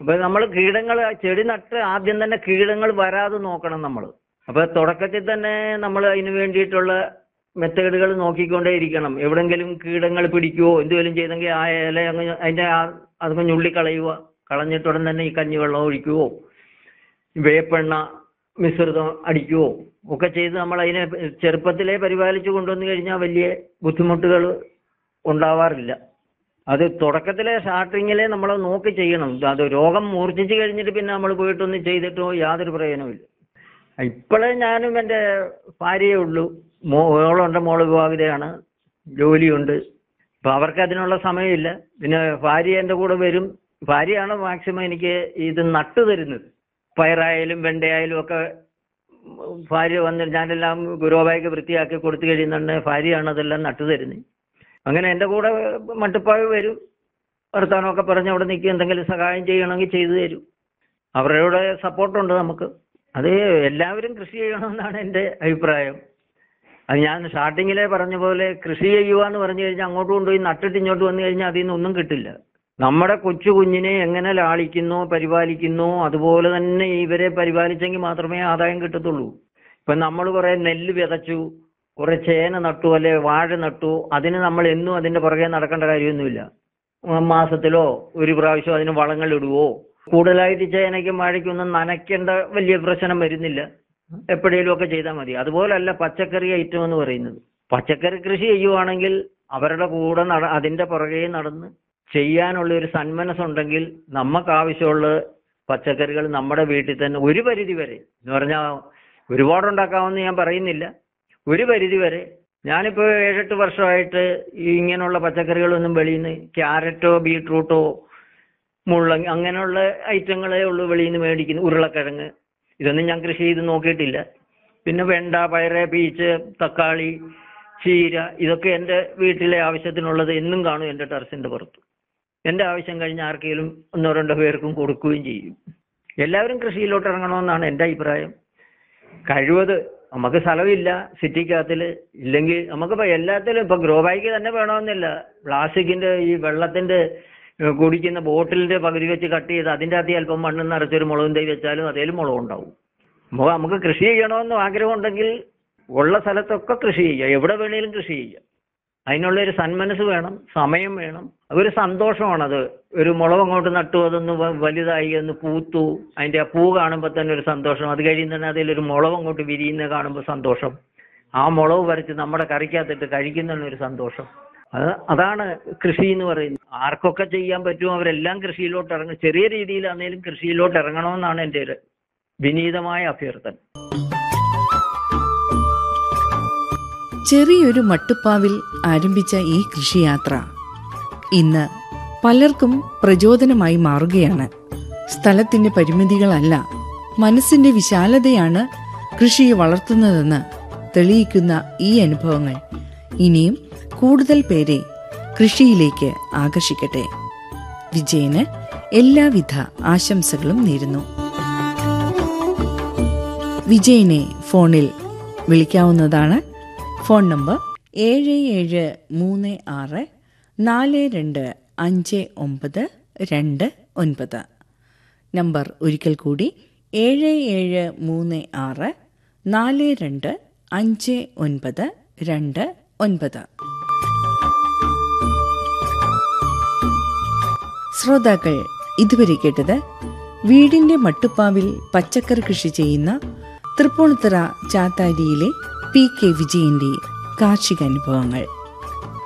അപ്പൊ നമ്മൾ കീടങ്ങൾ ചെടി നട്ട് ആദ്യം തന്നെ കീടങ്ങൾ വരാതെ നോക്കണം നമ്മൾ അപ്പൊ തുടക്കത്തിൽ തന്നെ നമ്മൾ അതിന് വേണ്ടിയിട്ടുള്ള മെത്തേഡുകൾ നോക്കിക്കൊണ്ടേ ഇരിക്കണം എവിടെങ്കിലും കീടങ്ങൾ പിടിക്കുവോ എന്തെങ്കിലും ചെയ്തെങ്കിൽ ആ ഇല അങ്ങ് അതിന്റെ ആ അതങ്ങ് ഞുള്ളി കളയുക കളഞ്ഞിട്ടുടൻ തന്നെ ഈ കഞ്ഞിവെള്ളം ഒഴിക്കുവോ വേപ്പെണ്ണ മിശ്രിതം അടിക്കുവോ ഒക്കെ ചെയ്ത് നമ്മൾ അതിനെ ചെറുപ്പത്തിലേ പരിപാലിച്ചു കൊണ്ടുവന്നു കഴിഞ്ഞാൽ വലിയ ബുദ്ധിമുട്ടുകൾ ഉണ്ടാവാറില്ല അത് തുടക്കത്തിലെ സ്റ്റാർട്ടിങ്ങിലെ നമ്മൾ നോക്കി ചെയ്യണം അത് രോഗം മൂർച്ഛിച്ച് കഴിഞ്ഞിട്ട് പിന്നെ നമ്മൾ പോയിട്ടൊന്നും ചെയ്തിട്ടോ യാതൊരു പ്രയോജനമില്ല ഇപ്പോഴേ ഞാനും എൻ്റെ ഭാര്യയേ ഉള്ളൂ മോളുണ്ട് മോള് വിവാഹിതയാണ് ജോലിയുണ്ട് അപ്പൊ അവർക്ക് അതിനുള്ള സമയമില്ല പിന്നെ ഭാര്യ എൻ്റെ കൂടെ വരും ഭാര്യയാണ് മാക്സിമം എനിക്ക് ഇത് നട്ടു തരുന്നത് പയറായാലും വെണ്ടയായാലും ഒക്കെ ഭാര്യ വന്ന് ഞാനെല്ലാം ഗുരുവായൂർക്ക് വൃത്തിയാക്കി കൊടുത്തു കഴിയുന്നുണ്ട് ഭാര്യയാണ് അതെല്ലാം നട്ടു തരുന്നത് അങ്ങനെ എൻ്റെ കൂടെ മട്ടുപ്പാവ് വരും വർത്താനമൊക്കെ പറഞ്ഞ് അവിടെ നിൽക്കി എന്തെങ്കിലും സഹായം ചെയ്യണമെങ്കിൽ ചെയ്തു തരും അവരുടെ സപ്പോർട്ടുണ്ട് നമുക്ക് അത് എല്ലാവരും കൃഷി ചെയ്യണമെന്നാണ് എൻ്റെ അഭിപ്രായം അത് ഞാൻ സ്റ്റാർട്ടിങ്ങിലെ പറഞ്ഞ പോലെ കൃഷി ചെയ്യുക എന്ന് പറഞ്ഞു കഴിഞ്ഞാൽ അങ്ങോട്ട് കൊണ്ടുപോയി നട്ടിട്ട് ഇങ്ങോട്ട് വന്നു കഴിഞ്ഞാൽ അതിൽ നിന്നൊന്നും കിട്ടില്ല നമ്മുടെ കൊച്ചു കുഞ്ഞിനെ എങ്ങനെ ലാളിക്കുന്നോ പരിപാലിക്കുന്നോ അതുപോലെ തന്നെ ഇവരെ പരിപാലിച്ചെങ്കിൽ മാത്രമേ ആദായം കിട്ടത്തുള്ളൂ ഇപ്പം നമ്മൾ കുറേ നെല്ല് വിതച്ചു കുറെ ചേന നട്ടു അല്ലെ വാഴ നട്ടു അതിന് നമ്മൾ എന്നും അതിന്റെ പുറകെ നടക്കേണ്ട കാര്യമൊന്നുമില്ല ഉം, മാസത്തിലോ ഒരു പ്രാവശ്യം അതിന് വളങ്ങൾ ഇടുവോ കൂടുതലായിട്ട് ചേനയ്ക്കും വാഴയ്ക്കൊന്നും നനയ്ക്കേണ്ട വലിയ പ്രശ്നം വരുന്നില്ല എപ്പോഴേലും ഒക്കെ ചെയ്താൽ മതി അതുപോലല്ല പച്ചക്കറി ഐറ്റം എന്ന് പറയുന്നത് പച്ചക്കറി കൃഷി ചെയ്യുവാണെങ്കിൽ അവരുടെ കൂടെ നട അതിന്റെ പുറകെ നടന്ന് ചെയ്യാനുള്ള ഒരു സന്മനസ്സുണ്ടെങ്കിൽ നമുക്ക് ആവശ്യമുള്ള പച്ചക്കറികൾ നമ്മുടെ വീട്ടിൽ തന്നെ ഒരു പരിധി വരെ എന്ന് പറഞ്ഞാൽ ഒരുപാടുണ്ടാക്കാമെന്ന് ഞാൻ പറയുന്നില്ല ഒരു പരിധി വരെ ഞാനിപ്പോൾ ഏഴെട്ട് വർഷമായിട്ട് ഈ ഇങ്ങനെയുള്ള പച്ചക്കറികളൊന്നും വെളിയിൽ നിന്ന് ക്യാരറ്റോ ബീട്രൂട്ടോ മുള്ളങ്ങി അങ്ങനെയുള്ള ഐറ്റങ്ങളേ ഉള്ളൂ വെളിയിൽ നിന്ന് മേടിക്കുന്നു ഉരുളക്കിഴങ്ങ് ഇതൊന്നും ഞാൻ കൃഷി ചെയ്ത് നോക്കിയിട്ടില്ല പിന്നെ വെണ്ട പയറ് പീച്ച് തക്കാളി ചീര ഇതൊക്കെ എൻ്റെ വീട്ടിലെ ആവശ്യത്തിനുള്ളത് എന്നും കാണും എൻ്റെ ടെറസിൻ്റെ പുറത്ത് എൻ്റെ ആവശ്യം കഴിഞ്ഞ് ആർക്കെങ്കിലും ഒന്നോ രണ്ടോ പേർക്കും കൊടുക്കുകയും ചെയ്യും എല്ലാവരും കൃഷിയിലോട്ട് ഇറങ്ങണമെന്നാണ് എൻ്റെ അഭിപ്രായം കഴിവത് നമുക്ക് സ്ഥലമില്ല സിറ്റിക്കകത്തിൽ ഇല്ലെങ്കിൽ നമുക്കിപ്പോൾ എല്ലാത്തിലും ഇപ്പം ഗ്രോ ബാഗ് തന്നെ വേണമെന്നില്ല പ്ലാസ്റ്റിക്കിന്റെ ഈ വെള്ളത്തിന്റെ ഏഹ്, കുടിക്കുന്ന ബോട്ടിലിന്റെ പകുതി വെച്ച് കട്ട് ചെയ്ത് അതിൻ്റെ അകത്ത് അല്പം മണ്ണ് നിറച്ചൊരു മുളകും തൈ വെച്ചാലും അതേലും മുളക് ഉണ്ടാവും നമുക്ക് നമുക്ക് കൃഷി ചെയ്യണമെന്ന് ആഗ്രഹമുണ്ടെങ്കിൽ ഉള്ള സ്ഥലത്തൊക്കെ കൃഷി ചെയ്യുക എവിടെ വേണേലും കൃഷി ചെയ്യുക അതിനുള്ള ഒരു സന്മനസ് വേണം സമയം വേണം അതൊരു സന്തോഷമാണത് ഒരു മുളക് അങ്ങോട്ട് നട്ടു അതൊന്ന് വ- വലുതായി ഒന്ന് പൂത്തു അതിന്റെ ആ പൂ കാണുമ്പോൾ തന്നെ ഒരു സന്തോഷം അത് കഴിയുന്ന തന്നെ അതിലൊരു മുളക് അങ്ങോട്ട് വിരിയുന്ന കാണുമ്പോൾ സന്തോഷം ആ മുളക് പറിച്ച് നമ്മുടെ കറിക്കകത്തിട്ട് കഴിക്കുന്ന ഒരു സന്തോഷം അത് അതാണ് കൃഷി എന്ന് പറയുന്നത് ആർക്കൊക്കെ ചെയ്യാൻ പറ്റുമോ അവരെല്ലാം കൃഷിയിലോട്ട് ഇറങ്ങും ചെറിയ രീതിയിലാണെങ്കിലും കൃഷിയിലോട്ട് ഇറങ്ങണമെന്നാണ് എൻ്റെ ഒരു വിനീതമായ അഭ്യർത്ഥന ചെറിയൊരു മട്ടുപ്പാവിൽ ആരംഭിച്ച ഈ കൃഷിയാത്ര ഇന്ന് പലർക്കും പ്രചോദനമായി മാറുകയാണ് സ്ഥലത്തിന്റെ പരിമിതികളല്ല മനസ്സിന്റെ വിശാലതയാണ് കൃഷിയെ വളർത്തുന്നതെന്ന് തെളിയിക്കുന്ന ഈ അനുഭവങ്ങൾ ഇനിയും കൂടുതൽ പേരെ കൃഷിയിലേക്ക് ആകർഷിക്കട്ടെ വിജയന് എല്ലാവിധ ആശംസകളും നേരുന്നു വിജയനെ ഫോണിൽ വിളിക്കാവുന്നതാണ് ഫോൺ നമ്പർ ഏഴ് ഏഴ് മൂന്ന് ആറ് നാല് രണ്ട് അഞ്ച് ഒമ്പത് രണ്ട് ഒൻപത് നമ്പർ ഒരിക്കൽ കൂടി ഏഴ് ഏഴ് മൂന്ന് ആറ് നാല് രണ്ട് അഞ്ച് ഒൻപത് രണ്ട് ഒൻപത് ശ്രോതാക്കൾ ഇതുവരെ കേട്ടത് വീടിന്റെ മട്ടുപ്പാവിൽ പച്ചക്കറി കൃഷി ചെയ്യുന്ന തൃപ്പൂണിത്തറ ചാത്താരിയിലെ പി കെ വിജയന്റെ കാർഷിക അനുഭവങ്ങൾ